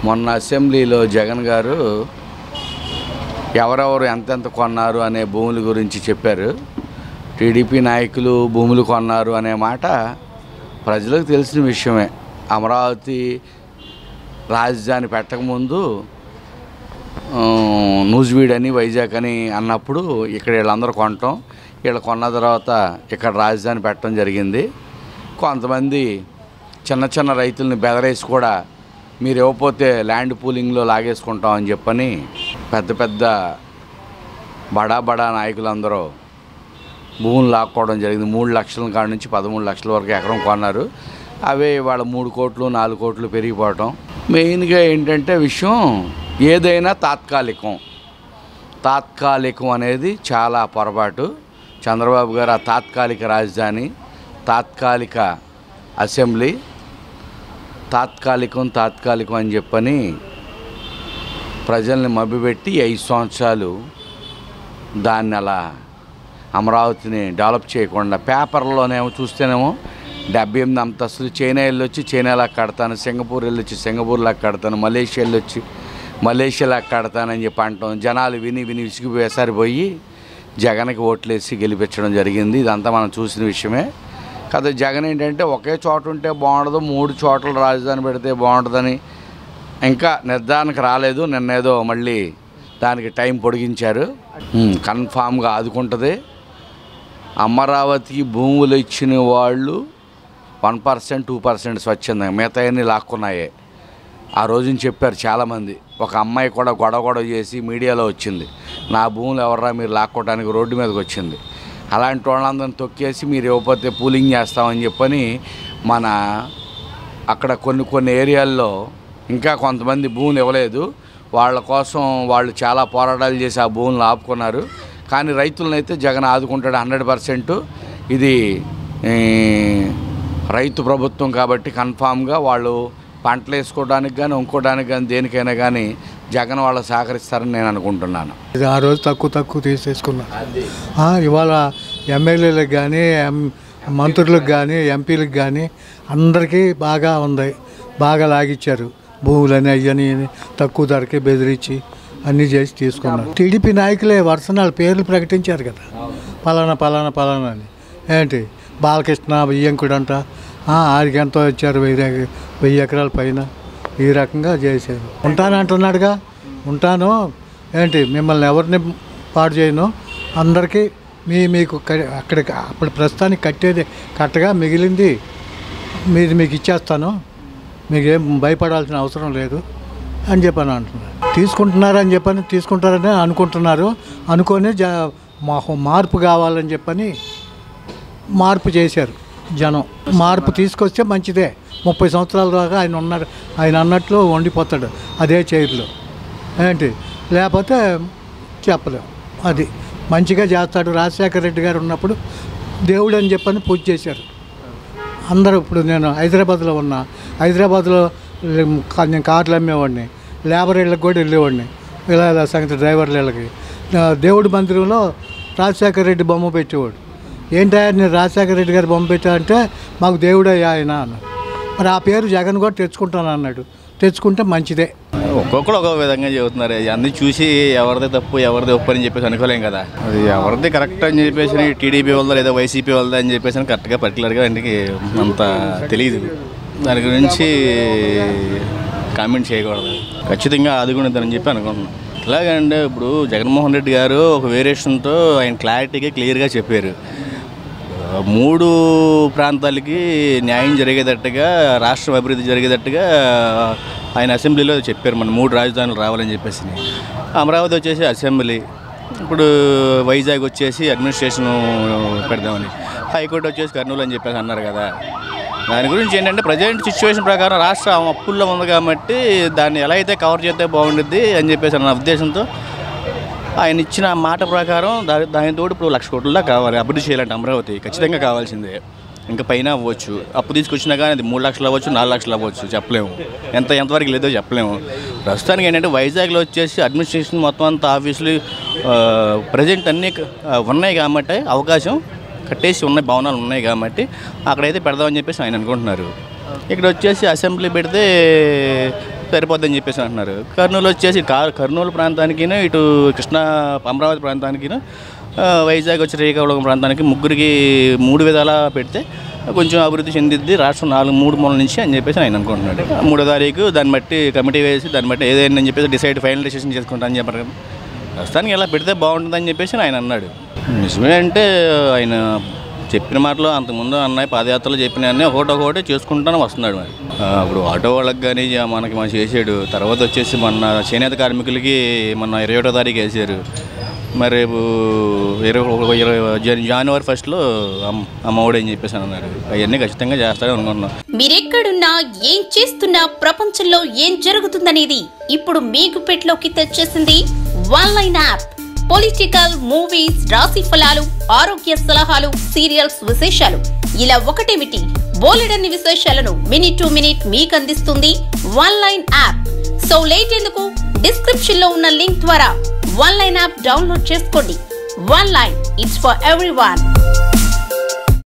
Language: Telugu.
మొన్న అసెంబ్లీలో జగన్ గారు ఎవరెవరు ఎంతెంత కొన్నారు అనే భూముల గురించి చెప్పారు టీడీపీ నాయకులు భూములు కొన్నారు అనే మాట ప్రజలకు తెలిసిన విషయమే అమరావతి రాజధాని పెట్టకముందు ఆ, నూజివీడ్ అని వైజాగ్ అని అన్నప్పుడు ఇక్కడ వీళ్ళందరూ కొనటం వీళ్ళు కొన్న తర్వాత ఇక్కడ రాజధాని పెట్టడం జరిగింది కొంతమంది చిన్న చిన్న రైతుల్ని బెదరేసి కూడా మీరు ఇవ్వకపోతే ల్యాండ్ పూలింగ్లో లాగేసుకుంటాం అని చెప్పని పెద్ద పెద్ద బడా బడా నాయకులందరూ భూములు లాక్కోవడం జరిగింది మూడు లక్షల కాడ నుంచి పదమూడు లక్షల వరకు ఎకరం కొన్నారు అవే వాళ్ళ మూడు కోట్లు నాలుగు కోట్లు పెరిగిపోవటం మెయిన్గా ఏంటంటే విషయం ఏదైనా తాత్కాలికం తాత్కాలికం అనేది చాలా పొరపాటు చంద్రబాబు గారు ఆ తాత్కాలిక రాజధాని తాత్కాలిక అసెంబ్లీ తాత్కాలికం తాత్కాలికం అని చెప్పని ప్రజల్ని మభ్యపెట్టి ఐదు సంవత్సరాలు దాన్ని అలా అమరావతిని డెవలప్ చేయకుండా పేపర్లోనేమో చూస్తేనేమో డెబ్బై ఎనిమిది అంతస్తులు చైనా వెళ్ళొచ్చి చైనాలా కడతాను సింగపూర్ వెళ్ళొచ్చి సింగపూర్లా కడతాను మలేషియా వెళ్ళొచ్చి మలేషియాలా కడతానని చెప్పి అంటాం జనాలు విని విని విసిగిపోయేసరి పోయి జగన్కి ఓట్లేసి గెలిపించడం జరిగింది ఇదంతా మనం చూసిన విషయమే కదా జగన్ ఏంటంటే ఒకే చోట ఉంటే బాగుండదు మూడు చోట్ల రాజధాని పెడితే బాగుంటుందని ఇంకా నిర్ధారణకు రాలేదు నిన్నేదో మళ్ళీ దానికి టైం పొడిగించారు ఉమ్, కన్ఫామ్గా ఆదుకుంటుంది అమరావతికి భూములు ఇచ్చిన వాళ్ళు వన్ పర్సెంట్ టూ పర్సెంట్ స్వచ్ఛందంగా మిగతా అన్ని లాక్కున్నాయే ఆ రోజున చెప్పారు చాలామంది ఒక అమ్మాయి కూడా గొడవ గొడవ చేసి మీడియాలో వచ్చింది నా భూములు ఎవర్రా మీరు లాక్కోవడానికి రోడ్డు మీదకి వచ్చింది అలాంటి వాళ్ళందరిని తొక్కేసి మీరు ఇవ్వకపోతే పూలింగ్ చేస్తామని చెప్పని మన అక్కడ కొన్ని కొన్ని ఏరియాల్లో ఇంకా కొంతమంది భూములు ఇవ్వలేదు వాళ్ళ కోసం వాళ్ళు చాలా పోరాటాలు చేసి ఆ భూములను ఆపుకున్నారు కానీ రైతులను అయితే జగన్ ఆదుకుంటాడు హండ్రెడ్ పర్సెంట్ ఇది ఈ, రైతు ప్రభుత్వం కాబట్టి కన్ఫామ్గా వాళ్ళు పంటలు వేసుకోవడానికి కానీ ఇంకోడానికి కానీ దేనికైనా కానీ జగన్ వాళ్ళు సహకరిస్తారని నేను అనుకుంటున్నాను ఇది ఆ రోజు తక్కువ తక్కువ తీసేసుకున్నారు ఆ, ఇవాళ ఎమ్మెల్యేలకు కానీ ఎం మంత్రులకు కానీ ఎంపీలకు కానీ అందరికీ బాగా ఉంది బాగా లాగిచ్చారు భూములని అయ్యని తక్కువ ధరకే బెదిరించి అన్నీ చేసి తీసుకున్నారు టీడీపీ నాయకులే వరుస వాళ్ళ పేర్లు ప్రకటించారు కదా పలానా పలానా పలానా అని ఏంటి బాలకృష్ణ బియ్యంకుడు అంట ఆ, ఆడికి ఎంతో ఇచ్చారు వెయ్యి ఎక- వెయ్యి ఎకరాల పైన ఈ రకంగా చేశారు ఉంటానంటున్నాడుగా ఉంటాను ఏంటి మిమ్మల్ని ఎవరిని పాడు చేయను అందరికీ మీ మీకు క- అక్కడికి అప్పుడు ప్రస్తుతానికి కట్టేది కట్టగా మిగిలింది మీది మీకు ఇచ్చేస్తాను మీకేం భయపడాల్సిన అవసరం లేదు అని చెప్పని అంటున్నారు తీసుకుంటున్నారని చెప్పని తీసుకుంటారని అనుకుంటున్నారు అనుకొని జ మా- మార్పు కావాలని చెప్పని మార్పు చేశారు జనం మార్పు తీసుకొస్తే మంచిదే ముప్పై సంవత్సరాల దాకా ఆయన ఉన్నారు ఆయన అన్నట్లు వండిపోతాడు అదే చైర్లో ఏంటి లేకపోతే చెప్పలేం అది మంచిగా చేస్తాడు రాజశేఖర రెడ్డి గారు ఉన్నప్పుడు దేవుడు అని చెప్పని పూజ చేశారు అందరూ ఇప్పుడు నేను హైదరాబాద్లో ఉన్నా హైదరాబాద్లో కా- నేను కార్లు అమ్మేవాడిని లేబర్ ఇళ్ళకి కూడా వెళ్ళేవాడిని ఇలా ఇలా సంగతి డ్రైవర్ల ఇళ్ళకి ఆ, దేవుడి మందిరంలో రాజశేఖర రెడ్డి బొమ్మ పెట్టేవాడు ఏంటయ్యా నేను రాజశేఖర రెడ్డి గారి బొమ్మ పెట్టా అంటే మాకు దేవుడయ్యా ఆయన అన్నాడు మరి ఆ పేరు జగన్ కూడా తెచ్చుకుంటాను అన్నాడు తెచ్చుకుంటే మంచిదే ఒక్కొక్కరు ఒక్కొక్క విధంగా చెబుతున్నారు అన్ని చూసి ఎవరిది తప్పు ఎవరిది ఒప్పు అని చెప్పేసి అనుకోలేం కదా అది ఎవరిది కరెక్ట్ అని చెప్పేసి టీడీపీ వాళ్ళదా లేదా వైసీపీ వాళ్ళదా అని చెప్పేసి కరెక్ట్గా పర్టికులర్గా ఇంటికి అంత తెలియదు దాని గురించి కామెంట్ చేయకూడదు ఖచ్చితంగా ఆదుకునేదని చెప్పి అనుకుంటున్నాను ఎలాగంటే ఇప్పుడు జగన్మోహన్ రెడ్డి గారు ఒక వేరియేషన్తో ఆయన క్లారిటీగా క్లియర్గా చెప్పారు మూడు ప్రాంతాలకి న్యాయం జరిగేటట్టుగా రాష్ట్రం అభివృద్ధి జరిగేటట్టుగా ఆయన అసెంబ్లీలో చెప్పారు మన మూడు రాజధానులు రావాలని చెప్పేసి అమరావతి వచ్చేసి అసెంబ్లీ ఇప్పుడు వైజాగ్ వచ్చేసి అడ్మినిస్ట్రేషన్ పెడదామని హైకోర్టు వచ్చేసి కర్నూలు అని చెప్పేసి అన్నారు కదా దాని గురించి ఏంటంటే ప్రజెంట్ సిచ్యువేషన్ ప్రకారం రాష్ట్రం అప్పుల్లో ఉంది కాబట్టి దాన్ని ఎలా అయితే కవర్ చేస్తే బాగుంటుంది అని చెప్పేసి అన్న ఉద్దేశంతో ఆయన ఇచ్చిన మాట ప్రకారం దాని దానితో ఇప్పుడు లక్ష కోట్ల దాకా కావాలి అభివృద్ధి చేయాలంటే అమరావతి ఖచ్చితంగా కావాల్సిందే ఇంకా పైన అవ్వచ్చు అప్పు తీసుకొచ్చినా కానీ అది మూడు లక్షలు అవ్వచ్చు నాలుగు లక్షలు అవ్వచ్చు చెప్పలేము ఎంత ఎంతవరకు లేదో చెప్పలేము ప్రస్తుతానికి ఏంటంటే వైజాగ్లో వచ్చేసి అడ్మినిస్ట్రేషన్ మొత్తం అంతా ఆఫీసులు ప్రజెంట్ అన్నీ ఆ, ఉన్నాయి కాబట్టి అవకాశం కట్టేసి ఉన్న భవనాలు ఉన్నాయి కాబట్టి అక్కడైతే పెడదామని చెప్పేసి ఆయన అనుకుంటున్నారు ఇక్కడ వచ్చేసి అసెంబ్లీ పెడితే సరిపోద్దని చెప్పేసి అంటున్నారు కర్నూలు వచ్చేసి కా- కర్నూలు ప్రాంతానికి ఇటు కృష్ణా అమరావతి ప్రాంతానికి వైజాగ్ వచ్చి శ్రీకాకుళం ప్రాంతానికి ముగ్గురికి మూడు విధాలా పెడితే కొంచెం అభివృద్ధి చెందిద్ది రాష్ట్రం నాలుగు మూడు మూల నుంచి అని చెప్పేసి ఆయన అనుకుంటున్నాడు మూడో తారీఖు దాన్ని బట్టి కమిటీ వేసి దాన్ని బట్టి ఏదైనా అని చెప్పేసి డిసైడ్ ఫైనల్ డిసిషన్ చేసుకుంటానని చెప్పారు కదా ప్రస్తుతానికి ఇలా పెడితే బాగుంటుందని చెప్పేసి ఆయన అన్నాడు నిజమే అంటే ఆయన చెప్పిన మాటలు అంతకుముందు అన్నయ్య పాదయాత్రలో చెప్పిన అన్నీ ఒకటి ఒకటి చేసుకుంటానే వస్తున్నాడు మరి ఆ, ఇప్పుడు ఆటో వాళ్ళకి కానీ మనకి మనం చేసాడు తర్వాత వచ్చేసి మొన్న చేనేత కార్మికులకి మొన్న ఇరవై ఒకటో తారీఖు వేసారు మరి రేపు ఇరవై ఒక- ఇరవై జన- జనవరి ఫస్ట్లో అమ్ అమ్మఒడి అని చెప్పేసి అన్నారు అవన్నీ ఖచ్చితంగా చేస్తారని అనుకుంటున్నాం మీరెక్కడున్నా ఏం చేస్తున్నా ప్రపంచంలో ఏం జరుగుతుందనేది ఇప్పుడు మీ గుప్పెట్లోకి తెచ్చేసింది one line app political movies రాశి ఫలాలు ఆరోగ్య సలహాలు సీరియల్స్ విశేషాలు ఇలా ఒకటేమిటి బోలెడన్ని విశేషాలను మినిట్ టు మినిట్ మీకు అందిస్తుంది one line app so late ఎందుకు డిస్క్రిప్షన్ లో ఉన్న లింక్ ద్వారా వన్ లైన్ యాప్ డౌన్లోడ్ చేసుకోండి one line it's for every